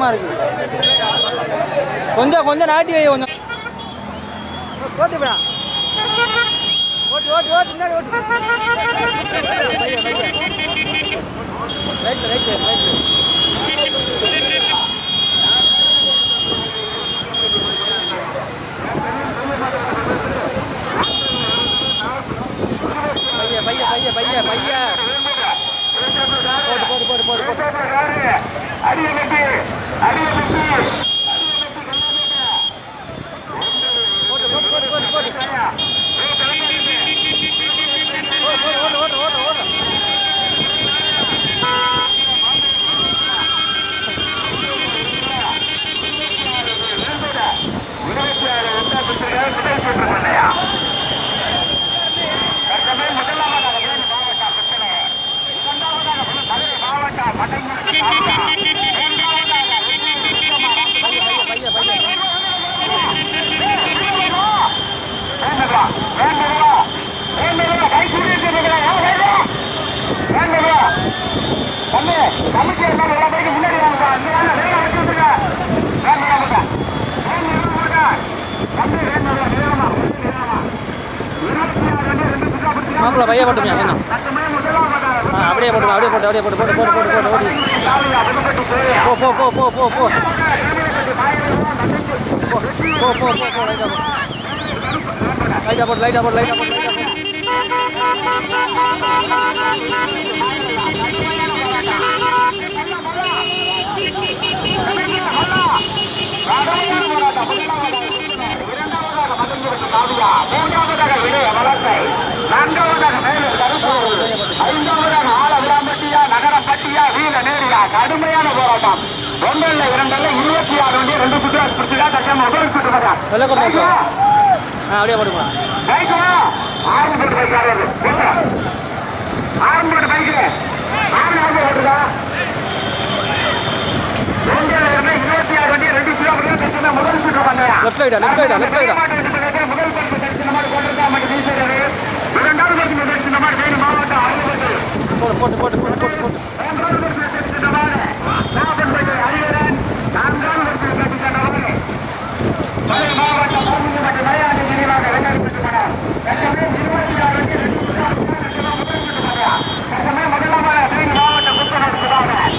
பயமா இருக்கு கொஞ்சம் கொஞ்சம் நாட்டி வை கொஞ்சம் ஓட்டு விடா ஓட்டு ஓட்டு ஓட்டு முன்னாடி ஓட்டு பைய பைய ரைட் ரைட் ரைட் பைய பைய பைய பைய பைய போட்டு போட்டு போட்டு போட்டு போட்டு போட்டு போட்டு போட்டு போட்டு போட்டு ஓட்டு ஓட்டு ஓட்டு ஓட்டு ஓட்டு பைய பைய மாப்பிள்ள பைய போட்டுமியா கொஞ்சம் ஆ அப்படியே போட்டுங்க அப்படியே போட்டு அப்படியே போட்டு போட்டு போட்டு போட்டு போட்டு ஓடி போ போ போ போ போ போ போ போ போ போ போ லைட்டா போட்டு லைட்டா போட்டு லைட்டா போட்டு லைட்டா போட்டு கடுமையான போராட்டம் ஒன்றல்ல இரண்டல்ல இருபத்தி ஆறு வண்டி ரெண்டு சுற்று பிடிச்சதா தக்கம் முதல் சுற்று தான் வெள்ளை கொண்டு போ ஆ அப்படியே போட்டுப்பா பைக்குமா ஆறு போட்டு பைக் ஆடுறது ஆறு போட்டு பைக்கு ஆறு ஆறு ஓட்டுதா இருபத்தி ஆறு வண்டி ரெண்டு கிலோமீட்டர் தச்சுனா முதல் சுற்று பண்ணையா லெஃப்ட் ரைடா லெஃப்ட் ரைடா லெஃப்ட் ரைடா முதல் பரிசு தரிசன மாதிரி கொண்டிருந்தா மட்டும் வீசுகிறது இரண்டாவது பரிசு தரிசன மாதிரி வேணும் மாவட்டம் அறுபது போட்டு போட்டு போட்டு போட்டு போட்டு போட்டு மூன்றாவது பரிசு தரிசன மாதிரி நாகப்பன்பேட்டை ஹரிஹரன் நான்காவது பரிசு தரிசன மாதிரி மதுரை மாவட்டம் மருந்துக்கு மற்றும் மலையாளி நினைவாக இரண்டாவது பரிசு மனம் தற்சமய இருபத்தி ஆறு வண்டி ரெண்டு தற்சமய முதலாவது தேனி மாவட்டம் குப்பநூர் சுதாகர்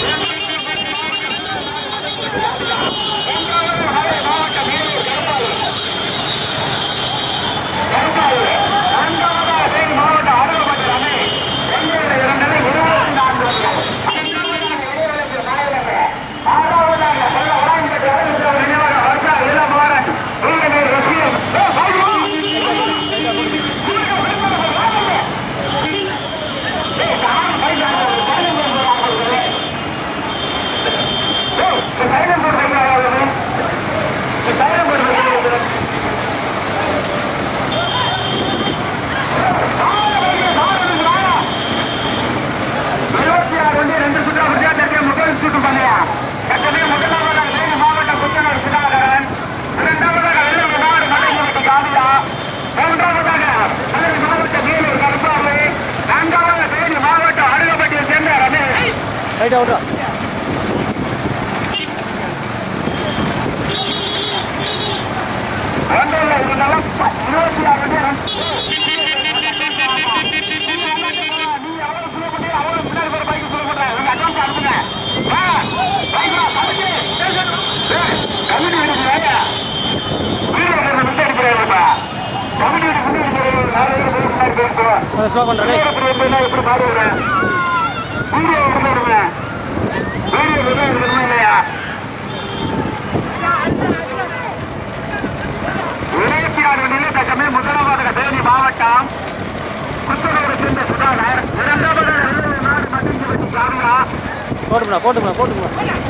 இருபத்தி ஆறு வண்டி ரெண்டு சுற்று அப்படியே முதல் சுற்று பண்ணையா கட்டமே முதலாவதாக தேனி மாவட்டம் புத்தனூர் சுதாகரன் இரண்டாவதாக வெள்ளூர் நாடு மலைமுகத்து காவியா மூன்றாவதாக மதுரை மாவட்ட வேலூர் கருப்பாவை நான்காவதாக தேனி மாவட்டம் அருகப்பட்டியை சேர்ந்த ரமேஷ் ரைட்டா ஓட்டுறா ஒன்றில் இருந்தாலும் இருபத்தி ஆறு வண்டி ரெண்டு- நீ எவ்வளவு சுலோ பண்ணி அவ்வளவு பின்னாடி போற பைக்கு சுலோ பண்ற உங்க அக்கௌண்ட் அனுப்புங்க வா, பைக் வா, கமிட்டி. ஏய், கமிட்டி வீட்டுக்கு வாங்க. வீடு இருக்கிறது முன்னாடி போயிருப்பா. கமிட்டி வீட்டுக்கு முன்னாடி போயிருப்பா. நாலு பேர் போய் முன்னாடி போயிருப்பா. கொஞ்சம் ஸ்லோ பண்ணுறேன் வீடு எப்படி இருந்ததுன்னா எப்படி மாறி விடுற? வீடியோ எடுத்து விடுங்க. வீடியோ எடுத்து விடுங்க இல்லையா? இருபத்தி ஆறு வண்டியிலே தக்கமே முதலாவதாக தேனி மாவட்டம் புத்தகத்தை சேர்ந்த சுதாகர் இரண்டாவதாக வெள்ளூர் நாடு மட்டிஞ்சிபட்டி காவியா போட்டுப்பா போட்டுப்பா போட்டுப்பா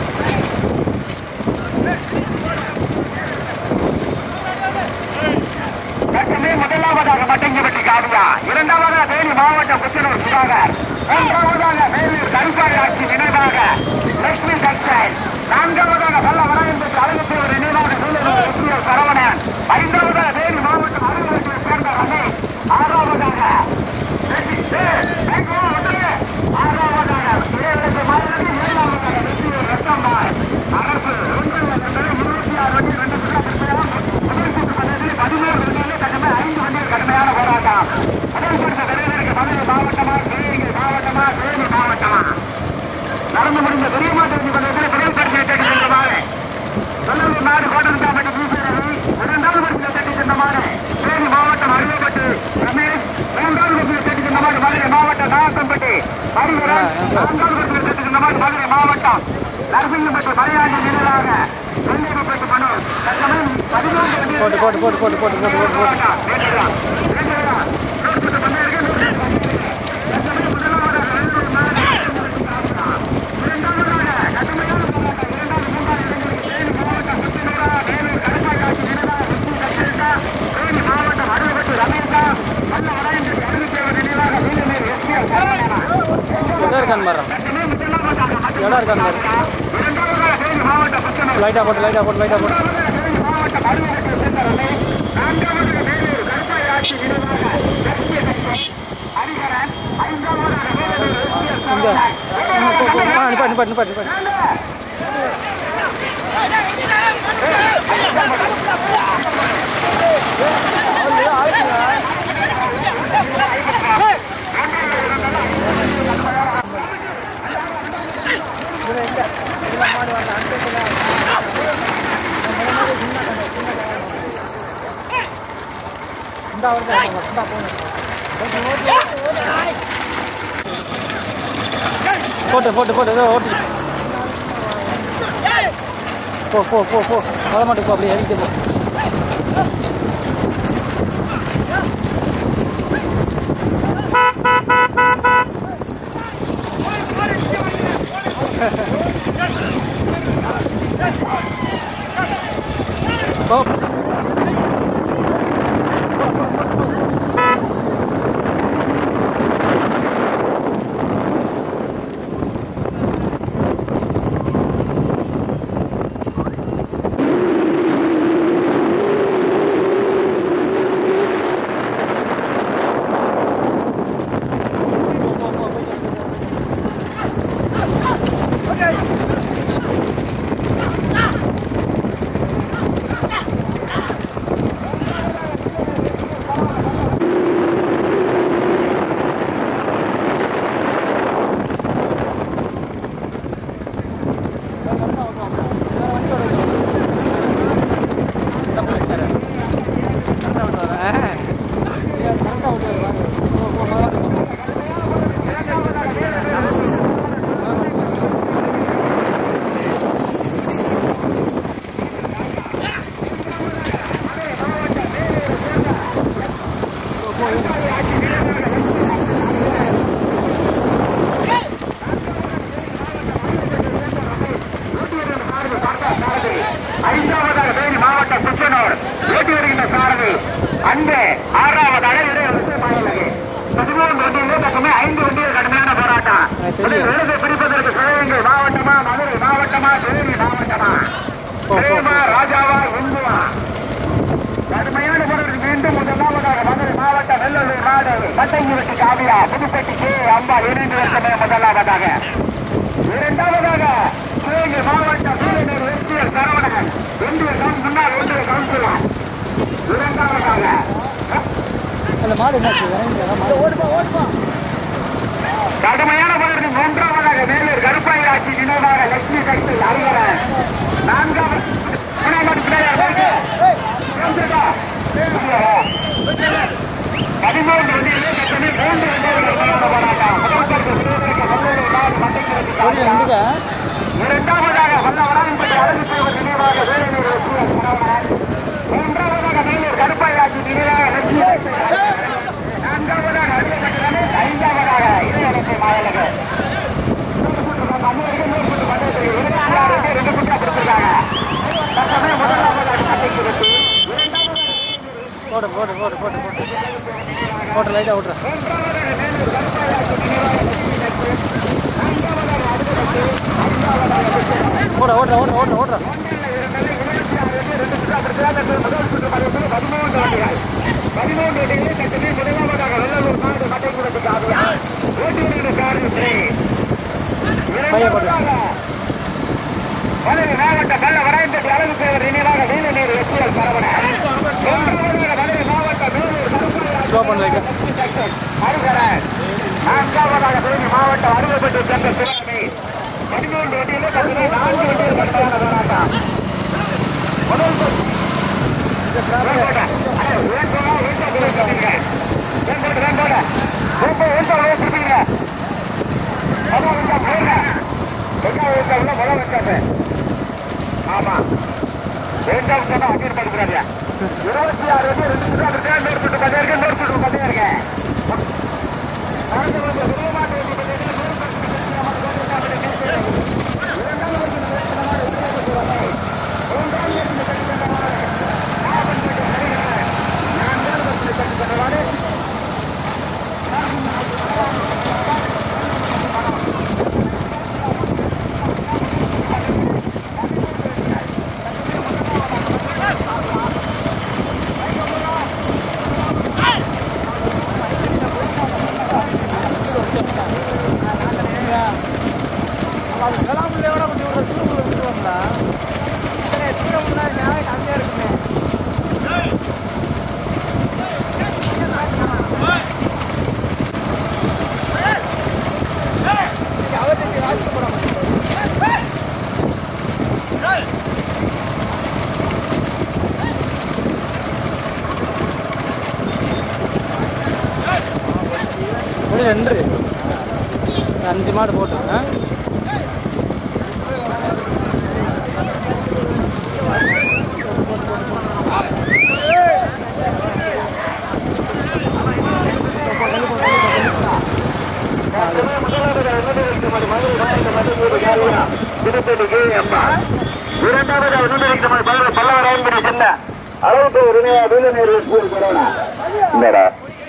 தக்கமே முதலாவதாக மட்டிஞ்சிபட்டி காவியா இரண்டாவதாக தேனி மாவட்டம் புத்தனூர் சுதாகர் மூன்றாவதாக மேலூர் கருப்பாடி ஆட்சி நினைவாக லட்சுமி டெக்ஸ்டைல் நான்காவதாக வல்ல வராயன்பட்டி அழகத்தேவர் நினைவாக சூழலூர் எஸ்பிஎல் சரவணன் ஐந்தாவதாக தேனி மாவட்டம் அலுவலகத்தில் சேர்ந்த ரமேஷ் ஆறாவதாக வெற்றி- ஏய், பேங்க் வா, வந்துரு. ஆறாவதாக ஏழு மாநிலத்தில் ஏழாவதாக வெற்றியூர் ரத்தம்மாள் அரசு காலாக்கம்பட்டி ஹரிகரன் நான்காவது பரிசு இந்த மாதிரி மதுரை மாவட்டம் நரசிங்கப்பட்டி மலையாண்டி நிலையாக வெள்ளையப்பட்டு மனோர் தற்சமயம் பதிமூன்று வண்டிகள் போட்டு போட்டு போட்டு போட்டு போட்டு போட்டு போட்டு போட்டு இடம் இருக்கான்னு பாரு இடம் இருக்கான்னு பாரு லைட்டாக போட்டு லைட்டாக போட்டு லைட்டாக போட்டு இங்கே போ போ ஆ நிப்பாட்டு நிப்பாட்டு நிப்பாட்டு நிப்பாட்டு இந்த அவர் தான் இந்த போட்டு போட்டு போட்டு ஏதோ ஓட்டு போ போ போ போ வர மாட்டேன் போ அப்படியே இறங்கிட்டு போ போ ஐந்தாவதாக தேனி மாவட்டம் குச்சனூர் ஏற்றி வருகின்ற சாரதி அன்பு ஆறாவதாக இடைய விஷயமாயுள்ளது பதிமூன்று வண்டியிலே பக்கமே ஐந்து வண்டியில் கடுமையான போராட்டம் முதலில் விருது பிடிப்பதற்கு சிவகங்கை மாவட்டமா மதுரை மாவட்டமா தேனி மாவட்டமா பிரேமா ராஜாவா இந்துவா கடுமையான போராட்டம் மீண்டும் முதலாவதாக மதுரை மாவட்டம் வெள்ளலூர் நாடு மட்டையூருக்கு காவியா புதுப்பட்டி கே அம்பா இணைந்து வருஷமே முதலாவதாக இரண்டாவதாக சிவகங்கை மாவட்டம் வீரநேர் எஸ்டிஎல் சரவணன் இந்திய கவுன் முன்னாள் ஒன்றிய கவுன்சிலர் இரண்டாவதாக அந்த மாடு என்னாச்சு இறங்கி ஓடுப்பா கடுமையான போராட்டம் மூன்றாவதாக மேலூர் கருப்பாயிராட்சி நினைவாக லட்சுமி சக்தி அறிவரன் நான்காவது மூணாவது பிள்ளையார் போயிட்டு. சேர்ந்துட்டா? பதிமூன்று வண்டியிலே கட்டணி மூன்று வண்டிகள் கலந்து போராட்டம் முதல் பரிசு பெறுவதற்கு வெள்ளலூர் நாடு மட்டைக்கு ஓடி எங்க இரண்டாவதாக வல்லவராயன்பட்டி அழகு செய்வது நினைவாக வேலைநீர் லட்சுமி சரவணன் மூன்றாவதாக மேலூர் கருப்பாயாட்சி நினைவாக லட்சுமி நான்காவதாக அரியப்பட்டி ரமேஷ் ஐந்தாவதாக இளையரசை மாயலகு ரெண்டு குட்டா கொடுத்திருக்காங்க தற்சமய முதலாவதாக சட்டைக்கு வெற்றி போடு போடு போடு போட்டு போட்டு போட்டு லைட்டாக ஓட்டுறேன் ஓட ஓடுற ஓடுற ஓடுற ஓடுற பதிமூன்று வண்டிகளே தற்சமய முதலாவதாக வெள்ளலூர் நாடு மட்டைக்குளத்து காவியா ஓட்டி வருகிற காரியம் பையன் போடு. மதுரை மாவட்ட கள்ள வராயம்பட்டி அழகு சேவர் நினைவாக நீல நீர் எஸ்பிஎல் சரவணன் மூன்றாவதாக மதுரை மாவட்ட மேலூர் கருப்பாய் ஸ்லோ பண்ண லைட்டாக அருகரன் நான்காவதாக தேனி மாவட்டம் அருகப்பட்டு சென்ற சிவகாமி பதிமூன்று வண்டியிலே கட்டிலே நான்கு வண்டிகள் கடுமையான போராட்டம் முதல் பஸ். வேங்கோட. அண்ணே, வேங்கோட, வேங்கோட போய் கட்டுங்க. வேங்கோட, வேங்கோட. வேங்கோட, வேங்கோட போய் திருப்பிங்க. காவியா ரெண்டு ரெண்டு சுற்று அப்படி தேர்ந்து ஒரு சுற்று பத்தே இருக்கு இன்னொரு சுற்று பத்தே இருக்கு அடுத்து வந்து விரும்பமாட்டு வெற்றி பெற்றது. நூறு பத்து சுற்று நமக்கு வந்து அப்படி கேட்கிறது. இரண்டாவது வந்து நிறுத்தமான உதவி பெற்றுள்ளது. மூன்றாவது வந்து பெற்று பெற்றவாறு நாகப்பட்டினம் ஹரிஹரன். நான்காவது வந்து பெற்று பெற்றவாறு ஒரு ரெண்டு அஞ்சு மாடு போட்டுருங்க இரண்டாவது அனுமதிக்கப்பட்ட பல்லவர் ஐம்பது சென்ன அளவுக்கு ஒரு என்னடா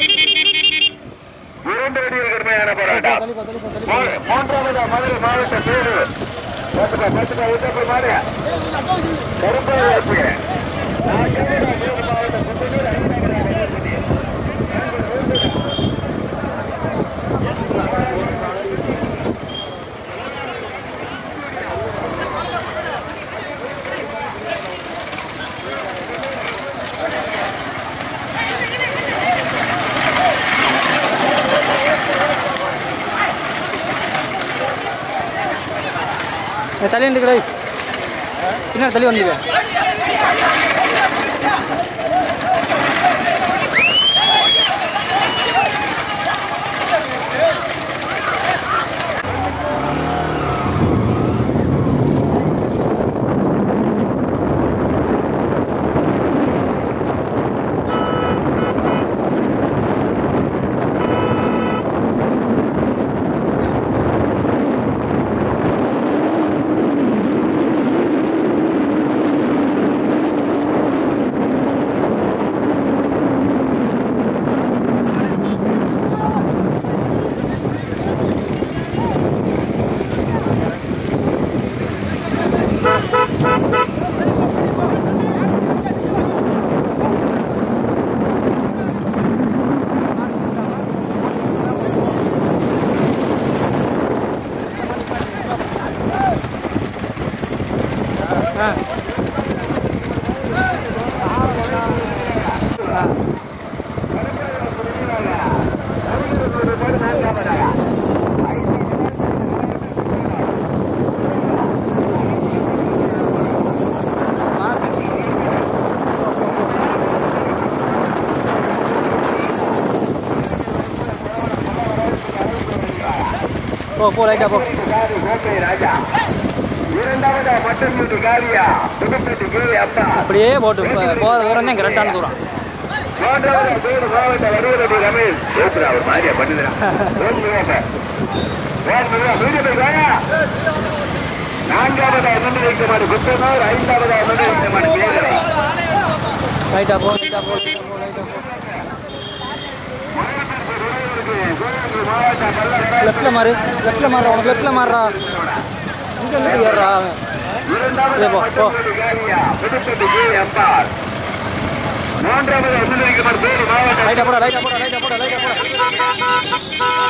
இரண்டு அடியில் கடுமையான போராட்டம் மூ- மூன்றாவது மதுரை மாவட்ட பேரு பார்த்துக்கா பார்த்துக்கா விட்டப்பர் மாடு கருப்பாக வாய்ப்பு நான்காவது மூணு மாவட்ட குண்டனூர் ஐந்தாவது வேளாங்கண்ணி. தள்ளி நின்று பின்னாடி தள்ளி வந்துங்க ஆ ஆ போ போ லைட்டா போ காரி கோட்டை ராஜா இரண்டாவது மட்டஞ்சூட்டு காரியா புதுப்பேட்டு கே அப்பா அப்படியே போட்டு போ- போகிற தூரம் தான் கரெக்டான தூரம் மூன்றாவது பேரு மாவட்ட வடிவரடி ரமேஷ் பேசுறா அவர் மாதிரியா பண்ணுதுடா ஓன் மிகுவா ஓன் மிகுவா மீடியம் வாயா நான்காவது அண்ணன் வைக்கமாடு குத்தனூர் ஐந்தாவது அண்ணன் வைக்கமாடு பேசுறா லைட்டா போ லைட்டா போ லைட்டா போ லைட்டா போ மாவட்ட பல்லவராய் லெஃப்ட்ல மாறு லெஃப்ட்ல மாறுறா உனக்கு லெஃப்ட்ல மாறுறா இங்க இருந்து ஏறுறா அவன் இரண்டாவது இதோ போ, போ. மட்டஞ்சூட்டு காரியா புதுப்பேட்டு கே அப்பா மூன்றாவது அண்ணன் வைக்கமாடு பேரு மாவட்ட லைட்டா போடா லைட்டா போடா லைட்டா போடா லைட்டா போடா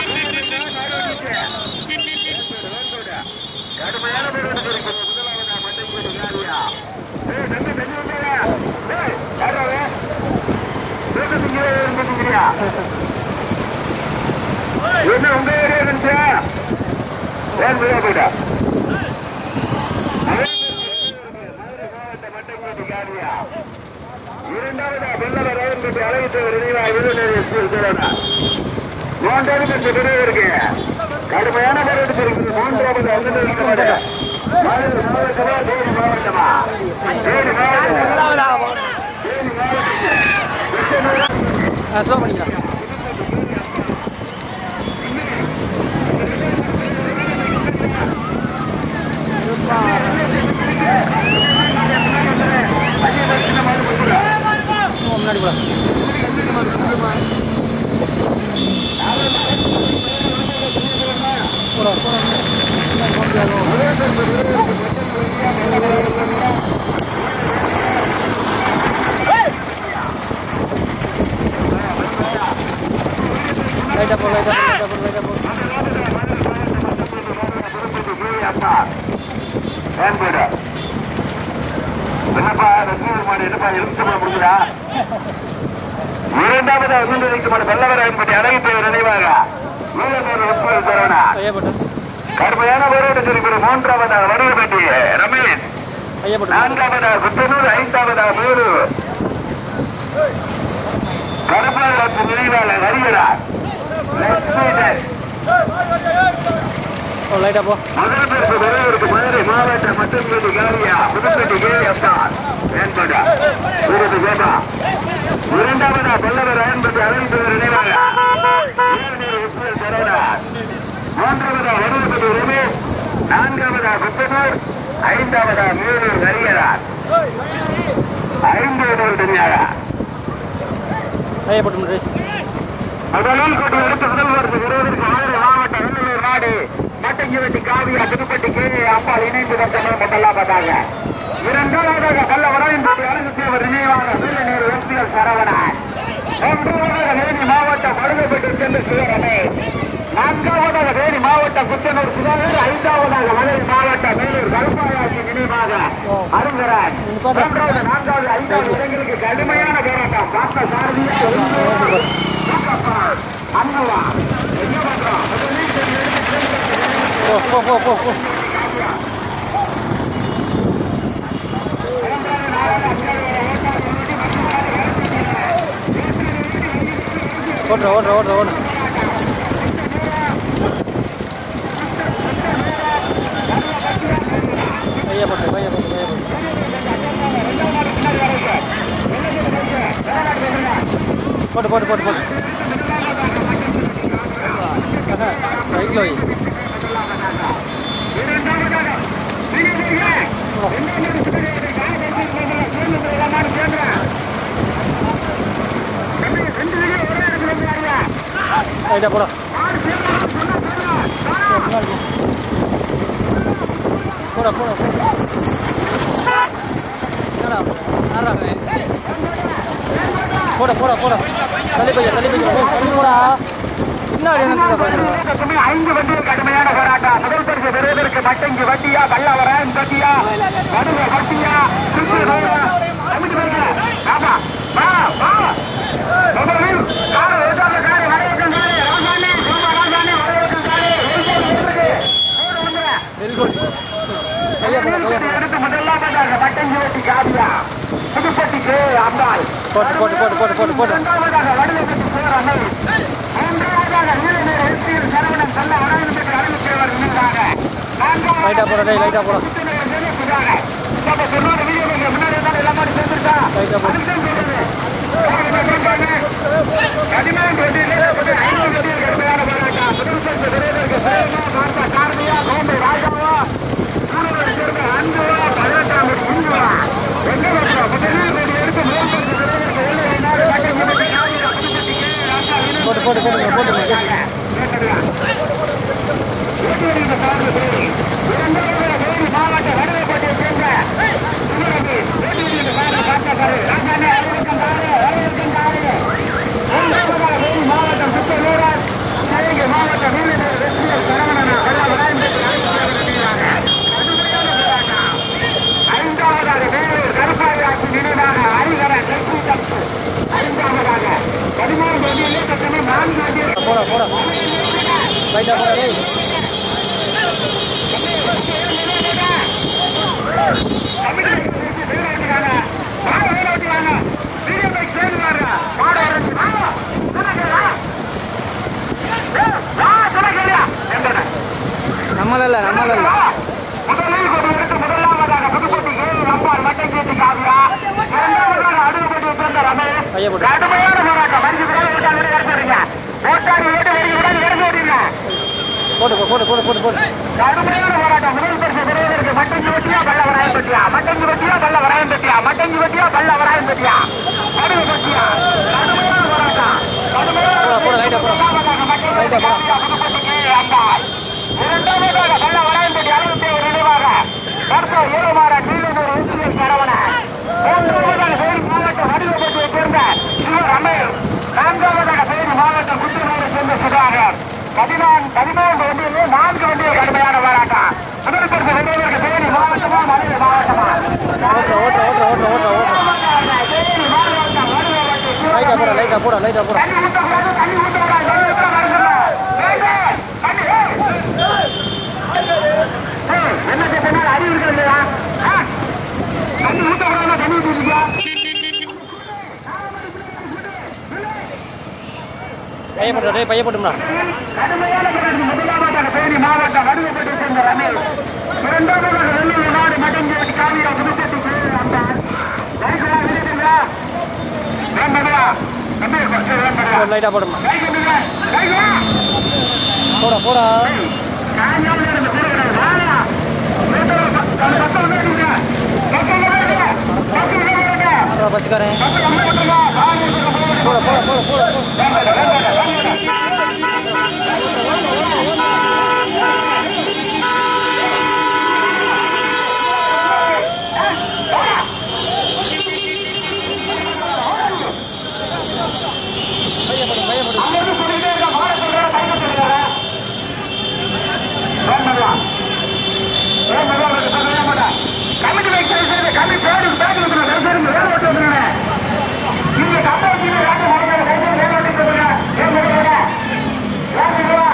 கடுமையான போராட்டம் இருக்கு. முதலாவதா மண்டைக்கோடு காரியா. ஏய், தம்பி, தண்ணி ஊத்துறா. ஏய், யார்றா அவன்? தூக்கத்துக்கு கீழே ஏறி போட்டுக்கிறியா? என்ன உங்க ஏரியா இருந்துச்சா? ஏன் வெளியே போயிட்டா? மதுரை மாவட்ட மண்டைக்கோடு காரியா. இரண்டாவதா வெள்ளவ ராயன்பட்டி அழகுத்தவர் நினைவாக விருதுநகர் ஸ்கூல் சோழனா மூன்றாவது இந்த பிரிவு இருக்கு கடுமையான போராட்டம் இருக்குது மூன்றாவது அண்ணன் இருக்கிறது மதுரை மாவட்டமா தேனி மாவட்டமா தேனி மாவட்டம் தேனி மாவட்டம் ஆ ஸ்லோ பண்ணிக்கலாம் முன்னாடி போலாம் போலாம் போலாம் லைட்டாக போ லைட்டாக போ லைட்டாக போ லைட்டாக போ வேன்பேடு என்னப்பா ரசூல் மாடு என்னப்பா எலுமிச்சம்பழம் முடிஞ்சா இரண்டாவது அகுண்டு வைக்கப்பட்ட வெள்ளவராயன் பற்றி அழகி பெயர் நினைவாக வீரநூறு உட்புகள் தருவனா கையை போட்டு கடுமையான போராட்ட குறிப்பிட மூன்றாவதாக வடிவப்பட்டி ரமேஷ் கையை போட்டு நான்காவதாக குத்தனூர் ஐந்தாவதாக மேலூர் கருப்பாளத்து நினைவாளர் ஹரிகராஜ் லட்சுமிதன் ஓ லைட்டாக போ முதல் பேருக்கு விரைவிற்கு மதுரை மாவட்ட மட்டும்பேட்டி காரியா புதுப்பேட்டி கே எஸ்ஆர் வேண்படா சூரத்து கோபா இரண்டாவதா பல்லவர் அயன்பட்டி அரவிந்தர் நினைவாக ஈரநீர் உஸ்மல் சரவணார் மூன்றாவதா வடுவப்பட்டி ரமேஷ் நான்காவதா குப்பனூர் ஐந்தாவதா மேலூர் ஹரியரார் ஐந்து தனியாக கையை போட்டு முன்னாடி முதலில் கொண்டு எடுத்து முதல் வருஷம் இருபதற்கு மதுரை மாவட்ட வெள்ளலூர் நாடு மட்டங்கிவெட்டி காவியா புதுப்பட்டி கே அம்பாள் இணைந்து வந்தவர்கள் முதலாவதாக இரண்டாவதாக பல்ல வடவின்பட்டி அழகு தேவர் நினைவாக வெள்ளநீர் எஸ்பிஎல் சரவணன் மூன்றாவதாக தேனி மாவட்டம் மருதப்பட்டி சென்று சிவரமே நான்காவதாக தேனி மாவட்டம் குச்சனூர் சுதாகர் ஐந்தாவதாக மதுரை மாவட்டம் மேலூர் கருப்பாயாசி நினைவாக அருங்கரன் மூன்றாவது நான்காவது ஐந்தாவது இடங்களுக்கு கடுமையான போராட்டம் பார்த்த சாரதியா அண்ணவா என்ன பண்றோம் போ போ போ போ போ ஓட்டுற ஓட்டுற ஓட்டுற ஓட்டுற கையை போட்டு கையை போட்டு கையை போட்டு போட்டு போட்டு போட்டு போட்டு ரைட்டில் வை ரைட்டாக போடா போடா போடா போடா என்னடா ஆடுறாங்க போடா போடா போடா தள்ளி பையா தள்ளி பையா போ, தள்ளி போடா பின்னாடி என்ன பாருங்க ஐந்து வண்டியில் கடுமையான போராட்டம் முதல் பரிசு பெறுவதற்கு மட்டங்கி வட்டியா பல்லாவரம் வட்டியா மதுரை வட்டியா திருச்சி ஆமா வா வா முதலில் கார் ஓட்டாத கார் வரையக்கம் கார் ராசானே சோமா ராசானே வரையக்கம் கார் வெரி குட் கையை போடா கையை போடா எடுத்து முதலாவதாக மட்டங்கி வட்டி காவியா புதுப்பட்டிக்கு அம்பாள் போட்டு போட்டு போட்டு போட்டு போட்டு போட்டு இரண்டாவதாக வடுவப்பட்டி சிவராமன் மூன்றாவதாக நீலநீர் எழுத்தியில் சரவணன் சொல்ல வடவின்பட்டி அறிவிக்கிறவர் நினைவாக நான்காவது லைட்டாக போடா டேய் லைட்டாக போடா லைட்டாக போடு போட்டு போட்டு போட்டுங்க போட்டுங்க மாவட்ட வடவைப்பட்டியை சேர்ந்த மாவட்டம் சுத்தலூரர் சிவகங்கை மாவட்டம் வீரநகர் வெற்றியல் சரவணனா ஐந்தாவதாக வேலூர் கருப்பாயாட்சி நினைவாக ஹரிகரன் லட்சுமி தப்பு ஐந்தாவதாக பதிமூணு வண்டியிலே கட்டணம் நான்கு வண்டியில் போடா போடா லைட்டாக போடா டேய் நம்மள இல்லை நம்மள இல்லை முதலில் கொண்டு எடுத்து முதலாவதாக புதுப்பட்டி ஏழு நம்பால் மட்டங்கேட்டி காவியா இரண்டாவதாக அடுவப்பட்டியை சேர்ந்த ரமேஷ் கையை போட்டு கடுமையான போராட்டம் மஞ்சு ஓட்டாளி ஓடி இறங்குறீங்க ஓட்டாளி ஓடி வெளியே விடாது இறந்து ஓடிங்க போட்டு போ, போட்டு போட்டு போட்டு போட்டு கடுமையான போராட்டம் முதல் பரிசு பெறுவதற்கு மட்டஞ்சி வெட்டியா பல்ல வராயம் பெட்டியா மட்டஞ்சி வெட்டியா பல்ல வராயம் பெட்டியா மட்டஞ்சி வெட்டியா பல்ல வராயம் பெட்டியா கடுகு பெட்டியா கடுமையான போராட்டம் கடுமையான போடா, போடா, லைட்டா போடா. லைட்டா போடா. இரண்டாவதாக பல்ல வராயம் பெட்டி அறுபத்தி ஒரு நினைவாக கர்த்தர் ஏழுமாற நீலூர் ஊசியல் சரவண மூன்றாவதாக தேனி மாவட்டம் வடிவப்பட்டியை சேர்ந்த சிவ ரமேஷ் நான்காவதாக தேனி மாவட்டம் குற்றநூரை சேர்ந்த சுதாகர் பதினான்கு பதிமூன்று வண்டியிலே நான்கு வண்டிகள் கடுமையான போராட்டம் முதல் பரிசு வெல்வதற்கு தேனி மாவட்டமா மதுரை மாவட்டமா ஓட்டுற ஓட்டுற ஓட்டுற ஓட்டுற ஓட்டுற ஓட்டுற தேனி மாவட்டம் வடிவப்பட்டி சிவ லைட்டா போடா லைட்டா போடா லைட்டா போடா தண்ணி ஊத்தக்கூடாது தண்ணி ஊத்தக்கூடாது தண்ணி ஊத்த மறந்துடல வேண்டாம் தண்ணி ஏய். ஏய், என்ன கேட்டா அறிவு இருக்கு இல்லையா ஆ? தண்ணி ஊத்தக்கூடாது தண்ணி ஊத்திருக்கியா பைய போட்டு டேய் பைய போட்டும்டா கடுமையான போராட்டம் முதலாவதாக தேனி மாவட்டம் வடிவப்பட்டி சேர்ந்த ரமேஷ் இரண்டாவதாக வெள்ளூர் நாடு மட்டஞ்சேரி காவியா புதுச்சேரி அம்பாள் லைட்டெல்லாம் விடுறீங்களா வேண்டதா தம்பி கொஞ்சம் வேண்டதா லைட்டா போடுமா லைட் விடுங்க லைட் வா போடா போடா காஞ்சாவில் இருந்து கொடுக்குறேன் வாடா வீட்டில் பத்து பத்து விடுங்க பஸ் விடுங்க பஸ் விடுங்க அப்புறம் பஸ்ஸுக்காரன் பஸ் கம்மி பண்ணுங்க வாங்க போட போட போட போட போட பைய போடு பைய போடு அங்கிருந்து சொல்லிட்டே இருக்க மாட சொல்றேன் கைது சொல்லுங்க வேண்டதா வேண்டதா சொல்ல மாட்டேன் கமிட்டி வைக்கிறது கம்மி பேரு பேக்கு வைக்கணும் தரிசனம் வேலை ஓட்டு வந்துடுறேன் நீங்க கப்பை வச்சு ராஜ்யம் முடிக்கிற தரிசனம் வேலை ஓட்டி சொல்லுங்க ஏன் சொல்லுங்க ஏன் சொல்லுவா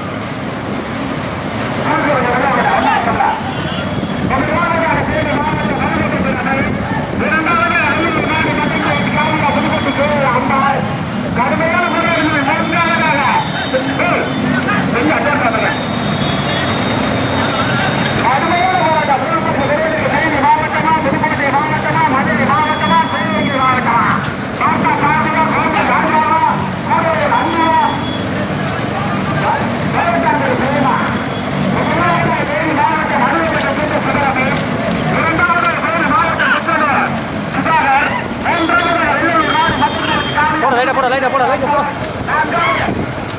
கடுமையான முறையில் மூன்றாவதாக ஏய், பெரிய அட்வான்ஸ் பண்ணுங்க கடுமையான போராட்டம் புதுக்கோட்டை விரைவில் தேனி மாவட்டமா புதுக்கோட்டை மாவட்டமா மதுரை மாவட்டமா சிவகங்கை மாவட்டமா பாப்பா காவியா கோட்டை ராஜாவா கோவை அண்ணா வேலைக்காரர்கள் சினிமா முதலாவதாக தேனி மாவட்டம் அலுவலக கூட்ட சுதரமே இரண்டாவதாக தேனி மாவட்டம் புத்தனூர் சுதாகர் மூன்றாவதாக வெள்ளூர் நாடு மக்கள் காவியா போட லைட்டா போட லைட்டா போட லைட்டா போட நான்காவது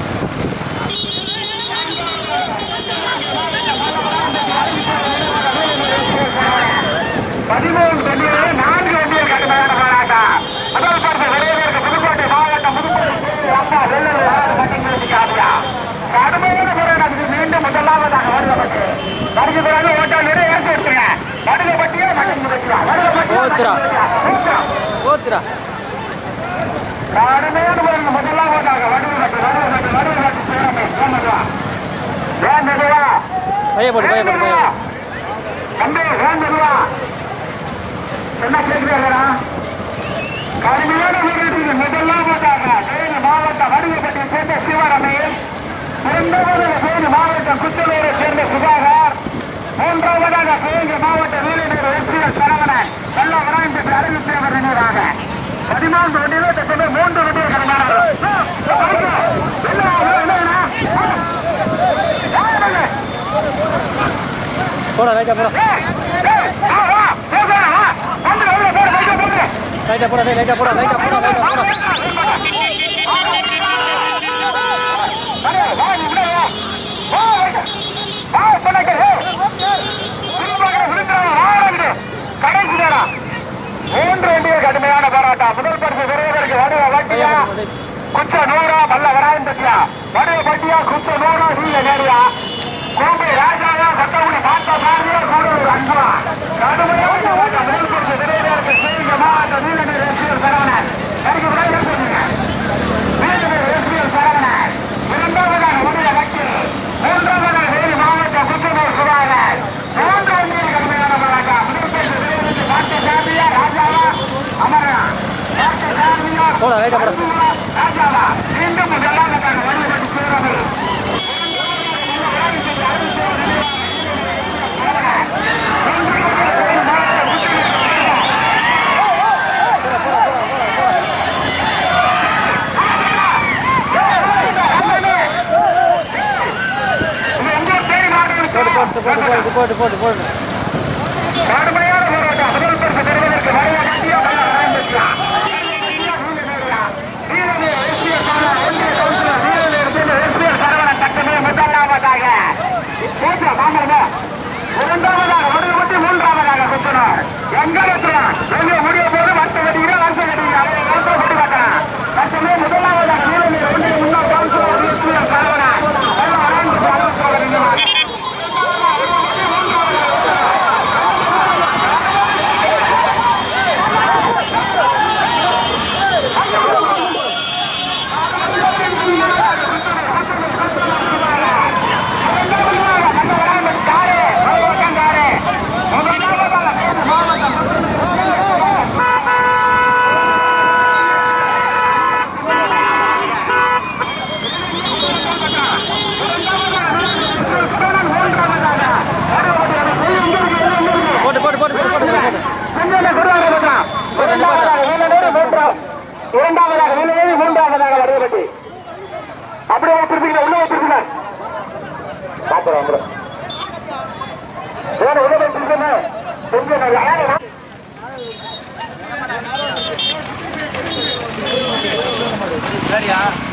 பதிமூணு வண்டிகள் நான்கு வண்டிகள் கடுமையான போராட்டம் முதல் பரிசு விரைவிற்கு புதுக்கோட்டை மாவட்டம் புதுக்கோட்டை தேனி, அம்பா வெள்ளூர் நாடு மக்கள் காவியா கடுமையான போராட்டத்துக்கு மீண்டும் முதலாவதாக வருவப்பட்டு வருகை பிறகு ஓட்டாளர் ஏற்றி வச்சுங்க வடுகப்பட்டியா மட்டும் வச்சுக்கலாம் ஓத்துறா. வடுகப்பட்டியா ஓத்துடா கடுமையான போராட்டம் முதலாவதாக வடுகப்பட்டு வடுகப்பட்டு வடுகப்பட்டு சேரமே சோமதுவா ஏன் மெதுவா பைய போடு பைய போடு பைய போடு. தம்பி ஏன் மெதுவா என்ன கேட்கிறீங்களா கடுமையான போராட்டத்துக்கு முதலாவதாக தேனி மாவட்டம் வடுகப்பட்டியை சேர்ந்த சிவரமையில் இரண்டாவதாக தேனி மாவட்டம் குச்சலூரை சேர்ந்த சுதாகர் மூன்றாவதாக சிவகங்கை மாவட்ட நீலநீர் எஸ்பிஎஸ் சரவணன் நல்ல விநாயகர் அறிவித்தவர் நினைவாக பதினான்கு வண்டியில தற்போது மூன்று வண்டிகள் கடந்தார்கள் போடா லைட்டா போட லைட்டா போட டேய் லைட்டா போட லைட்டா போட லைட்டா போட மூன்று வண்டிகள் கடுமையான போராட்டம் முதல் பரிசு பெறுவதற்கு வடுவ பைய வட்டியா போடு டேய். குச்ச நூறா பல்ல வராயம் பட்டியா வடுவ பட்டியா குச்ச நூறா நீல நேரியா கோம்பை ராஜாவா கொத்தகுடி பார்த்தா சாமியா கூடலூர் அன்பா கடுமையான போராட்டம் முதல் பரிசு பெறுவதற்கு சிவகங்கை மாவட்ட நீலநீர் எஸ்பிஎல் சரவணன் எனக்கு விட ஏற்படுங்க நீலநீர் எஸ்பிஎல் சரவணன் இரண்டாவதாக வடுவ வட்டி மூன்றாவதாக வேலி மாவட்டம் குச்சனூர் சுதாகர் மூன்று வண்டிகள் கடுமையான போராட்டம் முதல் பரிசு பெறுவதற்கு பார்த்த சாமியா ராஜாவா அமரா பார்த்த சாமியா போடா லைட்டா போட ராஜாவா மீண்டும் முதலாவதாக வழிபட்டு சேரவு போட்டு போட்டு போட்டு போட்டு போட்டு கடுமையான போராட்டம் முதல் பரிசு பெறுவதற்கு வரைய மத்திய பல ஆரம்பிக்கலாம் இரண்டாவதாக வடுகப்பட்டி மூன்றாவதாக குத்தனர் எங்க இருக்கிறான் எங்க முடிய போது வருஷம் கட்டிக்கிற வருஷம் கட்டிக்கிற அதை வருஷம் கொண்டு காட்டான் வருஷமே முதலாவதாக நீலநீர் ஒன்றிய முன்னாள் கவுன்சிலர் எஸ்பிஎஸ் சரவணன் எல்லாம் ஆரம்பிச்சு அளவுக்கு நின்றுவாங்க போட்டு போட்டு போட்டு போட்டு போட்டு போட்டு இரண்டாவதாக வீரநேரி மூன்றாவதாக வடிவெட்டி அப்படியே திருப்பிங்க உள்ள திருப்பிங்க பாத்துறோம் அப்புறம் வேணும் உள்ள திருப்பிங்க செஞ்சு யாரு சரியா